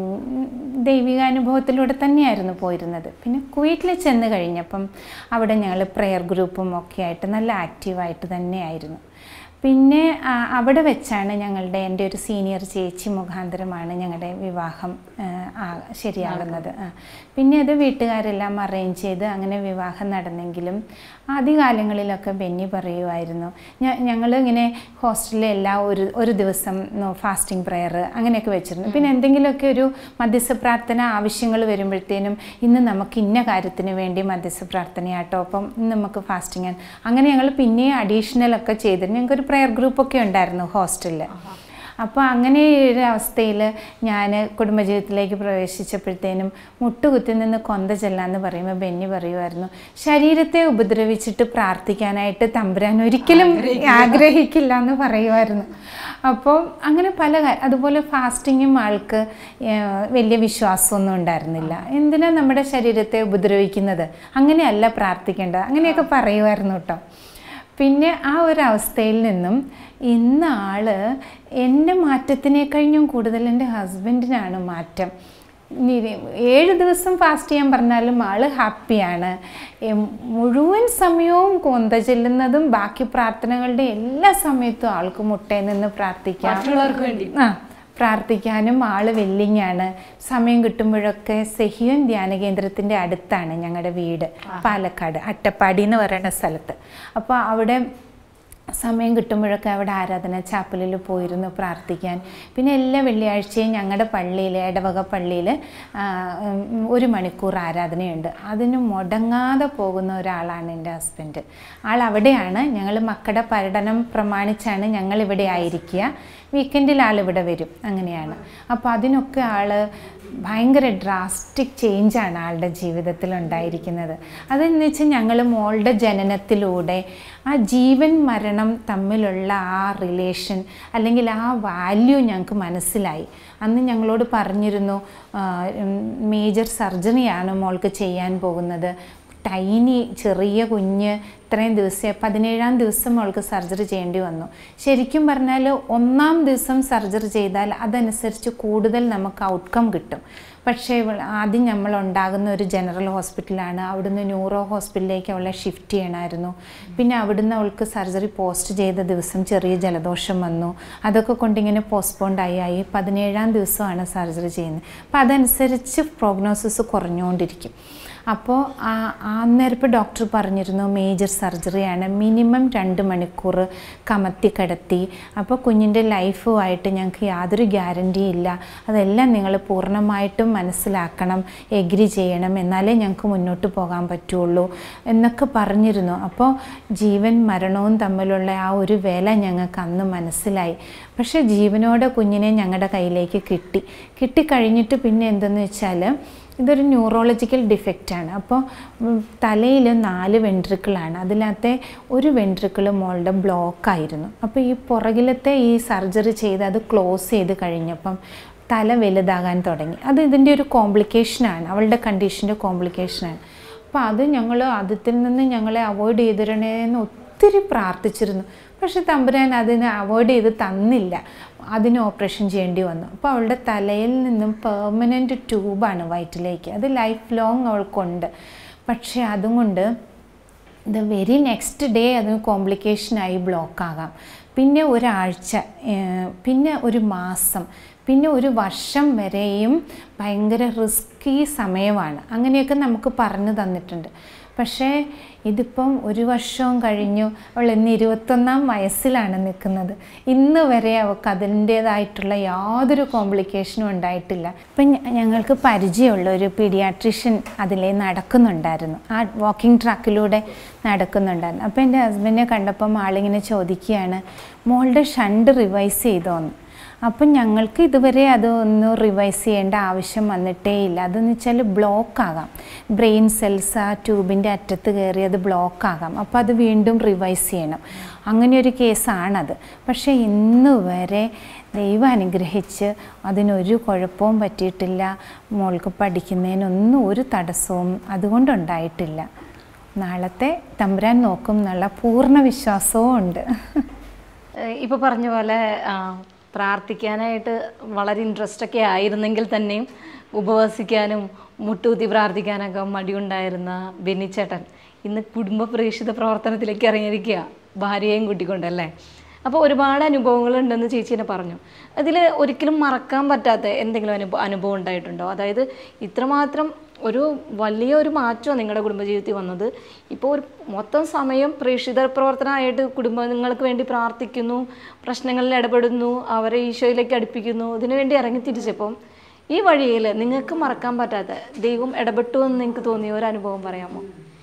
ദൈവികാനുഭവത്തിലൂടെ തന്നെയായിരുന്നു പോയിരുന്നത് പിന്നെ കുവൈറ്റിൽ ചെന്ന് കഴിഞ്ഞപ്പം അവിടെ ഞങ്ങൾ പ്രെയർ ഗ്രൂപ്പും ഒക്കെ ആയിട്ട് നല്ല ആക്റ്റീവായിട്ട് തന്നെയായിരുന്നു പിന്നെ ആ, അവിടെ വെച്ചാണ് ഞങ്ങളുടെ എൻ്റെ ഒരു സീനിയർ ചേച്ചി മുഖാന്തരമാണ് ഞങ്ങളുടെ വിവാഹം ആ, ആ- ശരിയാകുന്നത് ആ. പിന്നെ അത് വീട്ടുകാരെല്ലാം അറേഞ്ച് ചെയ്ത് അങ്ങനെ വിവാഹം നടന്നെങ്കിലും ആദ്യകാലങ്ങളിലൊക്കെ ബെന്നി പറയുമായിരുന്നു ഞങ്ങൾ ഇങ്ങനെ ഹോസ്റ്റലിൽ എല്ലാ ഒരു ഒരു ദിവസം ഫാസ്റ്റിംഗ് പ്രെയർ അങ്ങനെയൊക്കെ വെച്ചിരുന്നു പിന്നെ എന്തെങ്കിലുമൊക്കെ ഒരു മധ്യസ്ഥ പ്രാർത്ഥന ആവശ്യങ്ങൾ വരുമ്പോഴത്തേനും ഇന്ന് നമുക്ക് ഇന്ന കാര്യത്തിന് വേണ്ടി മധ്യസ്ഥ പ്രാർത്ഥനയാട്ടോ അപ്പം ഇന്ന് നമുക്ക് ഫാസ്റ്റിംഗ് അങ്ങനെ ഞങ്ങൾ പിന്നെ അഡീഷണൽ ഒക്കെ ചെയ്തിരുന്നു ഞങ്ങൾക്കൊരു പ്രെയർ ഗ്രൂപ്പൊക്കെ ഉണ്ടായിരുന്നു ഹോസ്റ്റലിൽ അപ്പോൾ അങ്ങനെ ഒരു അവസ്ഥയിൽ ഞാൻ കുടുംബജീവിതത്തിലേക്ക് പ്രവേശിച്ചപ്പോഴത്തേനും മുട്ടുകുത്തി നിന്ന് കൊന്ത ചെല്ലാന്ന് പറയുമ്പോൾ ബെന്നി പറയുമായിരുന്നു ശരീരത്തെ ഉപദ്രവിച്ചിട്ട് പ്രാർത്ഥിക്കാനായിട്ട് തമ്പുരാൻ ഒരിക്കലും ആഗ്രഹിക്കില്ല എന്ന് പറയുമായിരുന്നു അപ്പോൾ അങ്ങനെ പല കാ- അതുപോലെ ഫാസ്റ്റിങ്ങും ആൾക്ക് ഏഹ്, വലിയ വിശ്വാസമൊന്നും ഉണ്ടായിരുന്നില്ല എന്തിനാ നമ്മുടെ ശരീരത്തെ ഉപദ്രവിക്കുന്നത് അങ്ങനെയല്ല പ്രാർത്ഥിക്കേണ്ടത് അങ്ങനെയൊക്കെ പറയുമായിരുന്നു കേട്ടോ പിന്നെ ആ ഒരു അവസ്ഥയിൽ നിന്നും ഇന്ന് ആള് എൻ്റെ മാറ്റത്തിനെ കഴിഞ്ഞും കൂടുതൽ എൻ്റെ ഹസ്ബൻഡിനാണ് മാറ്റം ഇനി ഏഴ് ദിവസം ഫാസ്റ്റ് ചെയ്യാൻ പറഞ്ഞാലും ആള് ഹാപ്പിയാണ് എം, മുഴുവൻ സമയവും കൊന്ത ചെല്ലുന്നതും ബാക്കി പ്രാർത്ഥനകളുടെ എല്ലാ സമയത്തും ആൾക്ക് മുട്ടയിൽ നിന്ന് പ്രാർത്ഥിക്കാം മറ്റുള്ളവർക്ക് വേണ്ടി ആ പ്രാർത്ഥിക്കാനും ആള് വെല്ലിങ്ങാണ് സമയം കിട്ടുമ്പോഴൊക്കെ സെഹിയോൻ ധ്യാന കേന്ദ്രത്തിൻ്റെ അടുത്താണ് ഞങ്ങളുടെ വീട് പാലക്കാട് അട്ടപ്പാടി എന്ന് പറയുന്ന സ്ഥലത്ത് അപ്പോൾ അവിടെ സമയം കിട്ടുമ്പോഴൊക്കെ അവിടെ ആരാധന ചാപ്പലിൽ പോയിരുന്നു പ്രാർത്ഥിക്കാൻ പിന്നെ എല്ലാ വെള്ളിയാഴ്ചയും ഞങ്ങളുടെ പള്ളിയിൽ ഇടവക പള്ളിയിൽ ഒരു മണിക്കൂർ ആരാധനയുണ്ട് അതിന് മുടങ്ങാതെ പോകുന്ന ഒരാളാണ് എൻ്റെ ഹസ്ബൻഡ് ആൾ അവിടെയാണ് ഞങ്ങൾ മക്കളുടെ പഠനം പ്രമാണിച്ചാണ് ഞങ്ങൾ ഇവിടെ ആയിരിക്കുക വീക്കെൻഡിൽ ആൾ ഇവിടെ വരും അങ്ങനെയാണ് അപ്പോൾ അതിനൊക്കെ ആൾ ഭയങ്കര ഡ്രാസ്റ്റിക് ചേഞ്ചാണ് ആളുടെ ജീവിതത്തിൽ ഉണ്ടായിരിക്കുന്നത് അതെന്ന് വെച്ചാൽ ഞങ്ങൾ മോളുടെ ജനനത്തിലൂടെ ആ ജീവൻ മരണം തമ്മിലുള്ള ആ റിലേഷൻ അല്ലെങ്കിൽ ആ വാല്യൂ ഞങ്ങൾക്ക് മനസ്സിലായി അന്ന് ഞങ്ങളോട് പറഞ്ഞിരുന്നു മേജർ സർജറിയാണ് മോൾക്ക് ചെയ്യാൻ പോകുന്നത് ടൈനി ചെറിയ കുഞ്ഞ് ഇത്രയും ദിവസം പതിനേഴാം ദിവസം അവൾക്ക് സർജറി ചെയ്യേണ്ടി വന്നു ശരിക്കും പറഞ്ഞാൽ ഒന്നാം ദിവസം സർജറി ചെയ്താൽ അതനുസരിച്ച് കൂടുതൽ നമുക്ക് ഔട്ട്കം കിട്ടും പക്ഷേ ഇവൾ ആദ്യം നമ്മൾ ഉണ്ടാകുന്ന ഒരു ജനറൽ ഹോസ്പിറ്റലാണ് അവിടുന്ന് ന്യൂറോ ഹോസ്പിറ്റലിലേക്ക് അവളെ ഷിഫ്റ്റ് ചെയ്യണമായിരുന്നു പിന്നെ അവിടുന്ന് അവൾക്ക് സർജറി പോസ്റ്റ് ചെയ്ത ദിവസം ചെറിയ ജലദോഷം വന്നു അതൊക്കെ കൊണ്ടിങ്ങനെ പോസ്റ്റ്പോണ്ട് ആയി ആയി പതിനേഴാം ദിവസമാണ് സർജറി ചെയ്യുന്നത് അപ്പോൾ അതനുസരിച്ച് പ്രോഗ്നോസിസ് കുറഞ്ഞുകൊണ്ടിരിക്കും അപ്പോൾ ആ അന്നേരപ്പോൾ ഡോക്ടർ പറഞ്ഞിരുന്നു മേജർ സർജറിയാണ് മിനിമം രണ്ട് മണിക്കൂർ കമത്തി കിടത്തി അപ്പോൾ കുഞ്ഞിൻ്റെ ലൈഫുമായിട്ട് ഞങ്ങൾക്ക് യാതൊരു ഗ്യാരൻറ്റിയും ഇല്ല അതെല്ലാം നിങ്ങൾ പൂർണ്ണമായിട്ടും മനസ്സിലാക്കണം എഗ്രി ചെയ്യണം എന്നാലേ ഞങ്ങൾക്ക് മുന്നോട്ട് പോകാൻ പറ്റുള്ളൂ എന്നൊക്കെ പറഞ്ഞിരുന്നു അപ്പോൾ ജീവൻ മരണവും തമ്മിലുള്ള ആ ഒരു വില ഞങ്ങൾക്ക് അന്ന് മനസ്സിലായി പക്ഷേ ജീവനോടെ കുഞ്ഞിനെ ഞങ്ങളുടെ കയ്യിലേക്ക് കിട്ടി കിട്ടിക്കഴിഞ്ഞിട്ട് പിന്നെ എന്തെന്ന് വെച്ചാൽ ഇതൊരു ന്യൂറോളജിക്കൽ ഡിഫക്റ്റാണ് അപ്പോൾ തലയിൽ നാല് വെൻട്രിക്കിളാണ് അതിനകത്തെ ഒരു വെൻട്രിക്കിൾ മോളുടെ ബ്ലോക്കായിരുന്നു അപ്പോൾ ഈ പുറകിലത്തെ ഈ സർജറി ചെയ്ത് അത് ക്ലോസ് ചെയ്ത് കഴിഞ്ഞപ്പം തല വലുതാകാൻ തുടങ്ങി അത് ഇതിൻ്റെ ഒരു കോംപ്ലിക്കേഷനാണ് അവളുടെ കണ്ടീഷൻ്റെ കോംപ്ലിക്കേഷനാണ് അപ്പോൾ അത് ഞങ്ങൾ ആദ്യത്തിൽ നിന്ന് ഞങ്ങളെ അവോയ്ഡ് ചെയ്തിരണേന്ന് ഒത്തിരി പ്രാർത്ഥിച്ചിരുന്നു പക്ഷെ തമ്പുരാൻ അതിനെ അവോയ്ഡ് ചെയ്ത് തന്നില്ല അതിന് ഓപ്പറേഷൻ ചെയ്യേണ്ടി വന്നു അപ്പോൾ അവളുടെ തലയിൽ നിന്നും പെർമനൻറ്റ് ട്യൂബാണ് വയറ്റിലേക്ക് അത് ലൈഫ് ലോങ് അവൾക്കുണ്ട് പക്ഷേ അതും കൊണ്ട് ദ വെരി നെക്സ്റ്റ് ഡേ അതിന് കോംപ്ലിക്കേഷനായി ബ്ലോക്കാകാം പിന്നെ ഒരാഴ്ച ഏഹ്, പിന്നെ ഒരു മാസം പിന്നെ ഒരു വർഷം വരെയും ഭയങ്കര റിസ്കി സമയമാണ് അങ്ങനെയൊക്കെ നമുക്ക് പറഞ്ഞു തന്നിട്ടുണ്ട് പക്ഷേ ഇതിപ്പം ഒരു വർഷവും കഴിഞ്ഞു അവൾ ഇന്ന് ഇരുപത്തൊന്നാം വയസ്സിലാണ് നിൽക്കുന്നത് ഇന്ന് വരെ അവൾക്ക് അതിൻ്റേതായിട്ടുള്ള യാതൊരു കോംപ്ലിക്കേഷനും ഉണ്ടായിട്ടില്ല ഇപ്പം ഞ- ഞങ്ങൾക്ക് പരിചയമുള്ള ഒരു പീഡിയാട്രീഷ്യൻ അതിലേ നടക്കുന്നുണ്ടായിരുന്നു ആ വാക്കിംഗ് ട്രാക്കിലൂടെ നടക്കുന്നുണ്ടായിരുന്നു അപ്പോൾ എൻ്റെ ഹസ്ബൻഡിനെ കണ്ടപ്പം ആളിങ്ങനെ ചോദിക്കുകയാണ് മോളുടെ ഷണ്ട് റിവൈസ് ചെയ്തോന്ന് അപ്പം ഞങ്ങൾക്ക് ഇതുവരെ അത് ഒന്ന് റിവൈസ് ചെയ്യേണ്ട ആവശ്യം വന്നിട്ടേ ഇല്ല അതെന്ന് വെച്ചാൽ ബ്ലോക്ക് ആകാം ബ്രെയിൻ സെൽസ് ആ ട്യൂബിൻ്റെ അറ്റത്ത് കയറി അത് ബ്ലോക്ക് ആകാം അപ്പോൾ അത് വീണ്ടും റിവൈസ് ചെയ്യണം അങ്ങനെ ഒരു കേസാണത് പക്ഷേ ഇന്ന് വരെ ദൈവം അനുഗ്രഹിച്ച് അതിനൊരു കുഴപ്പവും പറ്റിയിട്ടില്ല മോൾക്ക് പഠിക്കുന്നതിനൊന്നും ഒരു തടസ്സവും അതുകൊണ്ടുണ്ടായിട്ടില്ല നാളത്തെ തമ്പുരാൻ നോക്കും എന്നുള്ള പൂർണ്ണ വിശ്വാസവും ഉണ്ട് ഇപ്പോൾ പറഞ്ഞ പോലെ ആ, പ്രാർത്ഥിക്കാനായിട്ട് വളരെ ഇൻട്രസ്റ്റ് ഒക്കെ ആയിരുന്നെങ്കിൽ തന്നെയും ഉപവസിക്കാനും മുട്ടുകുത്തി പ്രാർത്ഥിക്കാനൊക്കെ മടിയുണ്ടായിരുന്ന ബെന്നിച്ചേട്ടൻ ഇന്ന് കുടുംബ പ്രേക്ഷിത പ്രവർത്തനത്തിലേക്ക് ഇറങ്ങിയിരിക്കുക ഭാര്യയെയും കൂട്ടിക്കൊണ്ടല്ലേ അപ്പോൾ ഒരുപാട് അനുഭവങ്ങളുണ്ടെന്ന് ചേച്ചി എന്നെ പറഞ്ഞു അതിൽ ഒരിക്കലും മറക്കാൻ പറ്റാത്ത എന്തെങ്കിലും അനുഭവം അനുഭവം ഉണ്ടായിട്ടുണ്ടോ അതായത് ഇത്രമാത്രം ഒരു വലിയ ഒരു മാറ്റമാണ് നിങ്ങളുടെ കുടുംബജീവിതത്തിൽ വന്നത് ഇപ്പോൾ ഒരു മൊത്തം സമയം പ്രേക്ഷിത പ്രവർത്തനമായിട്ട് കുടുംബങ്ങൾക്ക് വേണ്ടി പ്രാർത്ഥിക്കുന്നു പ്രശ്നങ്ങളിൽ ഇടപെടുന്നു അവരെ ഈശോയിലേക്ക് അടുപ്പിക്കുന്നു ഇതിനു വേണ്ടി ഇറങ്ങി തിരിച്ചപ്പം ഈ വഴിയിൽ നിങ്ങൾക്ക് മറക്കാൻ പറ്റാത്ത ദൈവം ഇടപെട്ടു എന്ന് നിങ്ങൾക്ക് തോന്നിയ ഒരു അനുഭവം പറയാമോ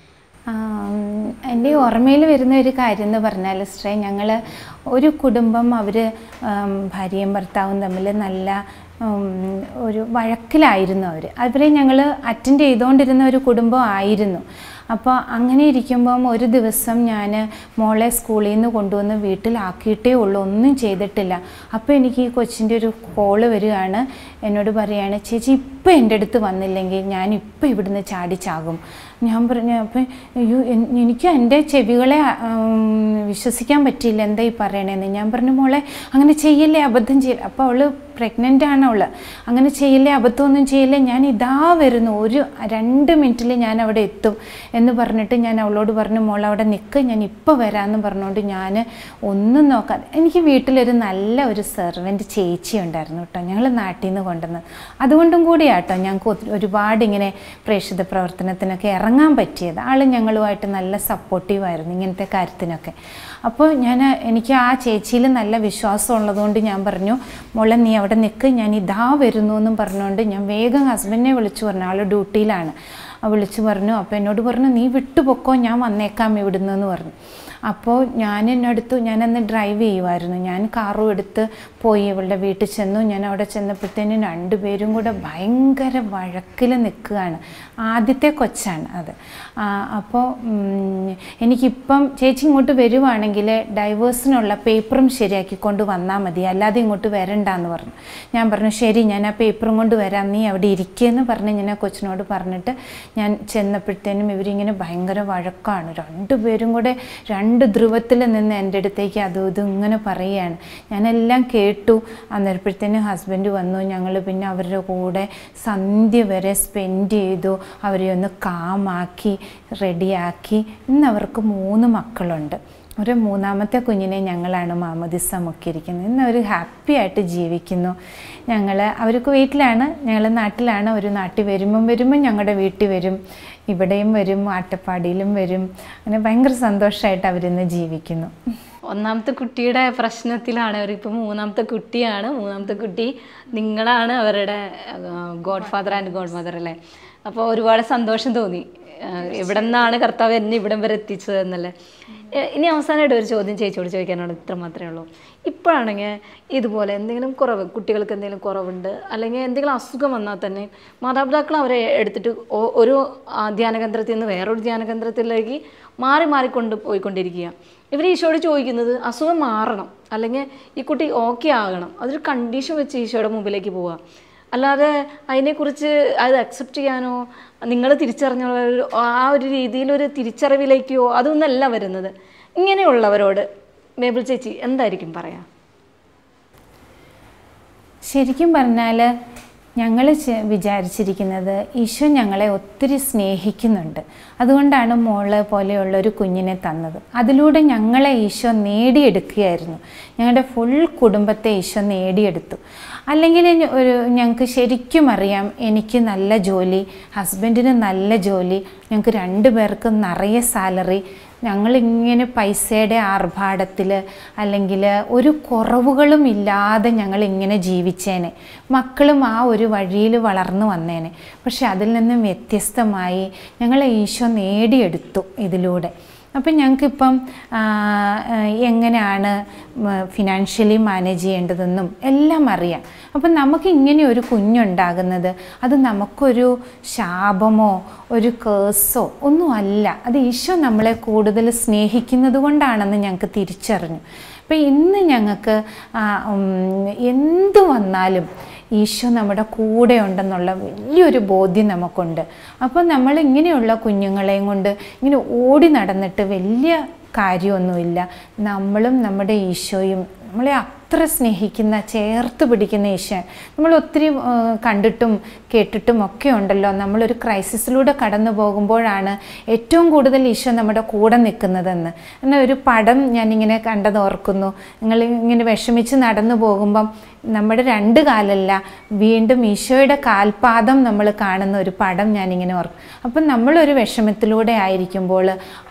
ആം, എൻ്റെ ഓർമ്മയിൽ വരുന്ന ഒരു കാര്യം എന്ന് പറഞ്ഞാൽ സിസ്റ്ററെ ഞങ്ങൾ ഒരു കുടുംബം അവർ ഭാര്യയും ഭർത്താവും തമ്മിൽ നല്ല ഉം, ഒരു വഴക്കിലായിരുന്നു അവർ അവരെ ഞങ്ങൾ അറ്റൻഡ് ചെയ്തുകൊണ്ടിരുന്ന ഒരു കുടുംബം ആയിരുന്നു അപ്പോൾ അങ്ങനെ ഇരിക്കുമ്പം ഒരു ദിവസം ഞാൻ മോളെ സ്കൂളിൽ നിന്ന് കൊണ്ടുവന്ന് വീട്ടിലാക്കിയിട്ടേ ഉള്ളൂ ഒന്നും ചെയ്തിട്ടില്ല അപ്പോൾ എനിക്ക് ഈ കൊച്ചിൻ്റെ ഒരു കോള് വരികയാണ് എന്നോട് പറയുകയാണ് ചേച്ചി ഇപ്പം എൻ്റെ അടുത്ത് വന്നില്ലെങ്കിൽ ഞാൻ ഇപ്പം ഇവിടുന്ന് ചാടിച്ചാകും ഞാൻ പറഞ്ഞു അപ്പം അയ്യോ എൻ- എനിക്ക് എൻ്റെ ചെവികളെ ഉം, വിശ്വസിക്കാൻ പറ്റിയില്ല എന്താ ഈ പറയണേന്ന് ഞാൻ പറഞ്ഞു മോളെ അങ്ങനെ ചെയ്യല്ലേ അബദ്ധം ചെയ്യില്ല അപ്പോൾ അവൾ പ്രഗ്നൻ്റ് ആണ് അവൾ അങ്ങനെ ചെയ്യല്ലേ അബദ്ധമൊന്നും ചെയ്യല്ലേ ഞാൻ ഇതാ വരുന്നു ഒരു രണ്ട് മിനിറ്റിൽ ഞാൻ അവിടെ എത്തും എന്ന് പറഞ്ഞിട്ട് ഞാൻ അവളോട് പറഞ്ഞു മോൾ അവിടെ നിൽക്ക് ഞാൻ ഇപ്പോൾ വരാമെന്ന് പറഞ്ഞുകൊണ്ട് ഞാൻ ഒന്നും നോക്കാതെ എനിക്ക് വീട്ടിലൊരു നല്ല ഒരു സെർവൻറ്റ് ചേച്ചി ഉണ്ടായിരുന്നു കേട്ടോ ഞങ്ങൾ നാട്ടിൽ നിന്ന് കൊണ്ടുവന്ന് അതുകൊണ്ടും കൂടിയാട്ടോ ഞങ്ങൾക്ക് ഒത്തിരി- ഒരുപാട് ഇങ്ങനെ പ്രേക്ഷിത പ്രവർത്തനത്തിനൊക്കെ ഇറങ്ങാൻ പറ്റിയത് ആൾ ഞങ്ങളുമായിട്ട് നല്ല സപ്പോർട്ടീവായിരുന്നു ഇങ്ങനത്തെ കാര്യത്തിനൊക്കെ അപ്പോൾ ഞാൻ എനിക്ക് ആ ചേച്ചിയിൽ നല്ല വിശ്വാസം ഉള്ളതുകൊണ്ട് ഞാൻ പറഞ്ഞു മോളെ നീ അവിടെ നിൽക്ക് ഞാൻ ഇതാ വരുന്നു എന്നും പറഞ്ഞുകൊണ്ട് ഞാൻ വേഗം ഹസ്ബൻഡിനെ വിളിച്ചു പറഞ്ഞു ആൾ ഡ്യൂട്ടിയിലാണ് ആ വിളിച്ചു പറഞ്ഞു അപ്പോൾ എന്നോട് പറഞ്ഞു നീ വിട്ടുപൊക്കോ ഞാൻ വന്നേക്കാം ഇവിടുന്ന് എന്ന് പറഞ്ഞു അപ്പോൾ ഞാൻ എന്നടുത്ത് ഞാനന്ന് ഡ്രൈവ് ചെയ്യുമായിരുന്നു ഞാൻ കാറും എടുത്ത് പോയി ഇവളുടെ വീട്ടിൽ ചെന്നു ഞാൻ അവിടെ ചെന്നപ്പോഴത്തേനും രണ്ടുപേരും കൂടെ ഭയങ്കര വഴക്കിൽ നിൽക്കുകയാണ് ആദ്യത്തെ കൊച്ചാണ് അത് ആ, അപ്പോൾ ഉം, എനിക്കിപ്പം ചേച്ചി ഇങ്ങോട്ട് വരുവാണെങ്കിൽ ഡൈവേഴ്സിനുള്ള പേപ്പറും ശരിയാക്കി കൊണ്ട് വന്നാൽ മതി അല്ലാതെ ഇങ്ങോട്ട് വരണ്ടെന്ന് പറഞ്ഞു ഞാൻ പറഞ്ഞു ശരി ഞാൻ ആ പേപ്പറും കൊണ്ട് വരാം നീ അവിടെ ഇരിക്കുകയെന്ന് പറഞ്ഞ് ഞാൻ ആ കൊച്ചിനോട് പറഞ്ഞിട്ട് ഞാൻ ചെന്നപ്പോഴത്തേനും ഇവരിങ്ങനെ ഭയങ്കര വഴക്കാണ് രണ്ടുപേരും കൂടെ രണ്ട് ധ്രുവത്തിൽ നിന്ന് എൻ്റെ അടുത്തേക്ക് അതും ഇതും ഇങ്ങനെ പറയുകയാണ് ഞാനെല്ലാം കേട്ടു അന്നേരപ്പോഴത്തേനും ഹസ്ബൻഡ് വന്നു ഞങ്ങൾ പിന്നെ അവരുടെ കൂടെ സന്ധ്യ വരെ സ്പെൻഡ് ചെയ്തു അവരെ ഒന്ന് കാമാക്കി റെഡിയാക്കി ഇന്ന് അവർക്ക് മൂന്ന് മക്കളുണ്ട് ഒരു മൂന്നാമത്തെ കുഞ്ഞിനെ ഞങ്ങളാണ് മാമദിസ മുക്കിയിരിക്കുന്നത് ഇന്ന് അവർ ഹാപ്പി ആയിട്ട് ജീവിക്കുന്നു ഞങ്ങൾ അവർക്ക് വീട്ടിലാണ് ഞങ്ങൾ നാട്ടിലാണ് ഒരു നാട്ടിൽ വരുമ്പം വരുമ്പം ഞങ്ങളുടെ വീട്ടിൽ വരും ഇവിടെയും വരും ആട്ടപ്പാടിയിലും വരും അങ്ങനെ ഭയങ്കര സന്തോഷമായിട്ട് അവരിന്ന് ജീവിക്കുന്നു ഒന്നാമത്തെ കുട്ടിയുടെ പ്രശ്നത്തിലാണ് അവർ ഇപ്പം മൂന്നാമത്തെ കുട്ടിയാണ് മൂന്നാമത്തെ കുട്ടി നിങ്ങളാണ് അവരുടെ godfather and godmother അല്ലേ അപ്പോൾ ഒരുപാട് സന്തോഷം തോന്നി എവിടെ നിന്നാണ് കർത്താവ് എന്നെ ഇവിടം വരെ എത്തിച്ചത് എന്നല്ലേ ഏഹ് ഇനി അവസാനമായിട്ട് ഒരു ചോദ്യം ചേച്ചിയോട് ചോദിക്കാനാണ് ഇത്ര മാത്രമേ ഉള്ളൂ ഇപ്പോഴാണെങ്കിൽ ഇതുപോലെ എന്തെങ്കിലും കുറവ് കുട്ടികൾക്ക് എന്തെങ്കിലും കുറവുണ്ട് അല്ലെങ്കിൽ എന്തെങ്കിലും അസുഖം വന്നാൽ തന്നെ മാതാപിതാക്കൾ അവരെ എടുത്തിട്ട് ഒ- ഒരു ആ, ധ്യാനകേന്ദ്രത്തിൽ നിന്ന് വേറൊരു ധ്യാനകേന്ദ്രത്തിലേക്ക് മാറി മാറിക്കൊണ്ട് പോയിക്കൊണ്ടിരിക്കുക ഇവർ ഈശോയോട് ചോദിക്കുന്നത് അസുഖം മാറണം അല്ലെങ്കിൽ ഈ കുട്ടി ഓക്കെ ആകണം അതൊരു കണ്ടീഷൻ വെച്ച് ഈശോയുടെ മുമ്പിലേക്ക് പോവുക അല്ലാതെ അതിനെക്കുറിച്ച് അത് അക്സെപ്റ്റ് ചെയ്യാനോ നിങ്ങൾ തിരിച്ചറിഞ്ഞ ഒരു- ആ ഒരു രീതിയിലൊരു തിരിച്ചറിവിലേക്കോ അതൊന്നല്ല വരുന്നത് ഇങ്ങനെയുള്ളവരോട് മേബിൾ ചേച്ചി എന്തായിരിക്കും പറയാ ശരിക്കും പറഞ്ഞാൽ ഞങ്ങൾ വിചാരിച്ചിരിക്കുന്നത് ഈശോ ഞങ്ങളെ ഒത്തിരി സ്നേഹിക്കുന്നുണ്ട് അതുകൊണ്ടാണ് മോള് പോലെയുള്ള ഒരു കുഞ്ഞിനെ തന്നത് അതിലൂടെ ഞങ്ങളെ ഈശോ നേടിയെടുക്കുകയായിരുന്നു ഞങ്ങളുടെ ഫുൾ കുടുംബത്തെ ഈശോ നേടിയെടുത്തു അല്ലെങ്കിൽ ഞ- ഒരു ഞങ്ങൾക്ക് ശരിക്കും അറിയാം എനിക്ക് നല്ല ജോലി ഹസ്ബൻഡിന് നല്ല ജോലി ഞങ്ങൾക്ക് രണ്ടു പേർക്കും നിറയെ സാലറി ഞങ്ങളിങ്ങനെ പൈസയുടെ ആർഭാടത്തിൽ അല്ലെങ്കിൽ ഒരു കുറവുകളും ഇല്ലാതെ ഞങ്ങളിങ്ങനെ ജീവിച്ചേനെ മക്കളും ആ ഒരു വഴിയിൽ വളർന്നു വന്നേനെ പക്ഷെ അതിൽ നിന്നും വ്യത്യസ്തമായി ഞങ്ങളെ ഈശോ നേടിയെടുത്തു ഇതിലൂടെ അപ്പം ഞങ്ങൾക്കിപ്പം ആ, ആ, എങ്ങനെയാണ് ഫിനാൻഷ്യലി മാനേജ് ചെയ്യേണ്ടതെന്നും എല്ലാം അറിയാം അപ്പം നമുക്ക് ഇങ്ങനെ ഒരു കുഞ്ഞുണ്ടാകുന്നത് അത് നമുക്കൊരു ശാപമോ ഒരു കേസോ ഒന്നും അല്ല അത് ഈശോ നമ്മളെ കൂടുതൽ സ്നേഹിക്കുന്നത് കൊണ്ടാണെന്ന് ഞങ്ങൾക്ക് തിരിച്ചറിഞ്ഞു അപ്പം ഇന്ന് ഞങ്ങൾക്ക് ആ, ഉം, എന്ത് വന്നാലും ഈശോ നമ്മുടെ കൂടെ ഉണ്ടെന്നുള്ള വലിയൊരു ബോധ്യം നമുക്കുണ്ട് അപ്പോൾ നമ്മൾ ഇങ്ങനെയുള്ള കുഞ്ഞുങ്ങളെയും കൊണ്ട് ഇങ്ങനെ ഓടി നടന്നിട്ട് വലിയ കാര്യമൊന്നുമില്ല നമ്മളും നമ്മുടെ ഈശോയും നമ്മളെ അത്ര സ്നേഹിക്കുന്ന ചേർത്ത് പിടിക്കുന്ന ഈശോ നമ്മൾ ഒത്തിരി ആ, കണ്ടിട്ടും കേട്ടിട്ടും ഒക്കെ ഉണ്ടല്ലോ നമ്മളൊരു ക്രൈസിസിലൂടെ കടന്നു പോകുമ്പോഴാണ് ഏറ്റവും കൂടുതൽ ഈശോ നമ്മുടെ കൂടെ നിൽക്കുന്നതെന്ന് എന്നാൽ ഒരു പടം ഞാനിങ്ങനെ കണ്ടത് ഓർക്കുന്നു നിങ്ങൾ ഇങ്ങനെ വിഷമിച്ച് നടന്നു പോകുമ്പം നമ്മുടെ രണ്ട് കാലല്ല വീണ്ടും ഈശോയുടെ കാൽപാദം നമ്മൾ കാണുന്ന ഒരു പടം ഞാനിങ്ങനെ ഓർക്കും അപ്പം നമ്മളൊരു വിഷമത്തിലൂടെ ആയിരിക്കുമ്പോൾ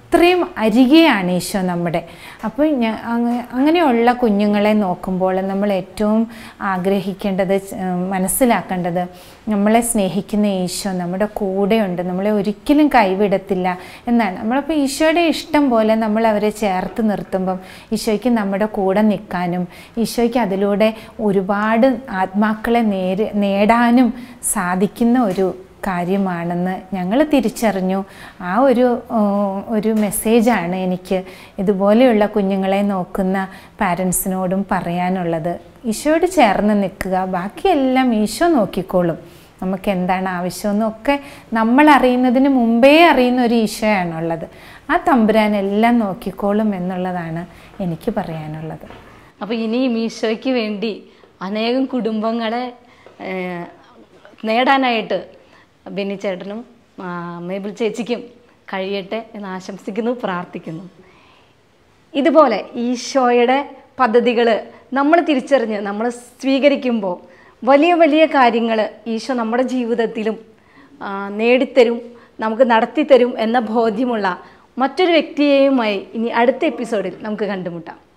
അത്രയും അരികെയാണ് ഈശോ നമ്മുടെ അപ്പോൾ ഞാൻ അങ്ങ- അങ്ങനെയുള്ള കുഞ്ഞുങ്ങളെ നോക്കുമ്പോൾ നമ്മൾ ഏറ്റവും ആഗ്രഹിക്കേണ്ടത് ച- മനസ്സിലാക്കേണ്ടത് നമ്മളെ സ്നേഹിക്കുന്ന ഈശോ നമ്മുടെ കൂടെയുണ്ട് നമ്മളെ ഒരിക്കലും കൈവിടത്തില്ല എന്നാണ് നമ്മളപ്പോൾ ഈശോയുടെ ഇഷ്ടം പോലെ നമ്മൾ അവരെ ചേർത്ത് നിർത്തുമ്പം ഈശോയ്ക്ക് നമ്മുടെ കൂടെ നിൽക്കാനും ഈശോയ്ക്ക് അതിലൂടെ ഒരുപാട് ആത്മാക്കളെ നേര് നേടാനും സാധിക്കുന്ന ഒരു കാര്യമാണെന്ന് ഞങ്ങൾ തിരിച്ചറിഞ്ഞു ആ ഒരു ഏഹ്, ഒരു മെസ്സേജാണ് എനിക്ക് ഇതുപോലെയുള്ള കുഞ്ഞുങ്ങളെ നോക്കുന്ന പാരൻസിനോടും പറയാനുള്ളത് ഈശോയോട് ചേർന്ന് നിൽക്കുക ബാക്കിയെല്ലാം ഈശോ നോക്കിക്കോളും നമുക്ക് എന്താണ് ആവശ്യമെന്നൊക്കെ നമ്മൾ അറിയുന്നതിന് മുമ്പേ അറിയുന്ന ഒരു ഈശോയാണുള്ളത് ആ തമ്പുരാൻ എല്ലാം നോക്കിക്കോളും എന്നുള്ളതാണ് എനിക്ക് പറയാനുള്ളത് അപ്പോൾ ഇനിയും ഈശോയ്ക്ക് വേണ്ടി അനേകം കുടുംബങ്ങളെ ഏഹ്, നേടാനായിട്ട് ബെന്നി ചേട്ടനും ആ, മേബിൾ ചേച്ചിക്കും കഴിയട്ടെ എന്ന് ആശംസിക്കുന്നു പ്രാർത്ഥിക്കുന്നു ഇതുപോലെ ഈശോയുടെ പദ്ധതികൾ നമ്മൾ തിരിച്ചറിഞ്ഞ് നമ്മൾ സ്വീകരിക്കുമ്പോൾ വലിയ വലിയ കാര്യങ്ങൾ ഈശോ നമ്മുടെ ജീവിതത്തിലും ആ, നേടിത്തരും നമുക്ക് നടത്തിത്തരും എന്ന ബോധ്യമുള്ള മറ്റൊരു വ്യക്തിയെയുമായി ഇനി അടുത്ത എപ്പിസോഡിൽ നമുക്ക് കണ്ടുമുട്ടാം